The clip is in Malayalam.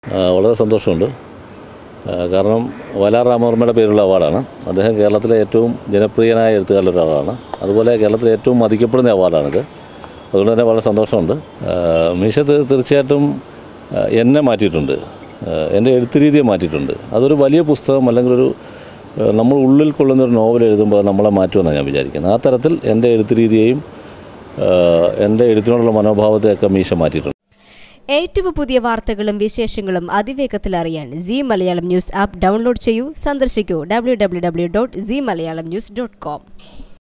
ആ, വളരെ സന്തോഷമുണ്ട് ആ, കാരണം വയലാർ രാമവർമ്മയുടെ പേരുള്ള അവാർഡാണ് അദ്ദേഹം കേരളത്തിലെ ഏറ്റവും ജനപ്രിയനായ എഴുത്തുകാരിൽ ഒരാളാണ് അതുപോലെ കേരളത്തിലെ ഏറ്റവും മതിക്കപ്പെടുന്ന അവാർഡാണിത് അതുകൊണ്ട് തന്നെ വളരെ സന്തോഷമുണ്ട് ആ, മീശ തീ- തീർച്ചയായിട്ടും ആ, എന്നെ മാറ്റിയിട്ടുണ്ട് ആ, എൻ്റെ എഴുത്ത് രീതിയെ മാറ്റിയിട്ടുണ്ട് അതൊരു വലിയ പുസ്തകം അല്ലെങ്കിൽ ഒരു ആ, നമ്മൾ ഉള്ളിൽ കൊള്ളുന്ന ഒരു നോവൽ എഴുതുമ്പോൾ അത് നമ്മളെ മാറ്റുമെന്നാണ് ഞാൻ വിചാരിക്കുന്നത് ആ തരത്തിൽ എൻ്റെ എഴുത്ത് രീതിയെയും ആ, എൻ്റെ എഴുത്തിനോടുള്ള മനോഭാവത്തെയൊക്കെ മീശ മാറ്റിയിട്ടുണ്ട് ഏറ്റവും പുതിയ വാർത്തകളും വിശേഷങ്ങളും അതിവേഗത്തിൽ അറിയാൻ C Malayalam news app download ചെയ്യൂ സന്ദർശിക്കൂ W W W dot C Malayalam news dot com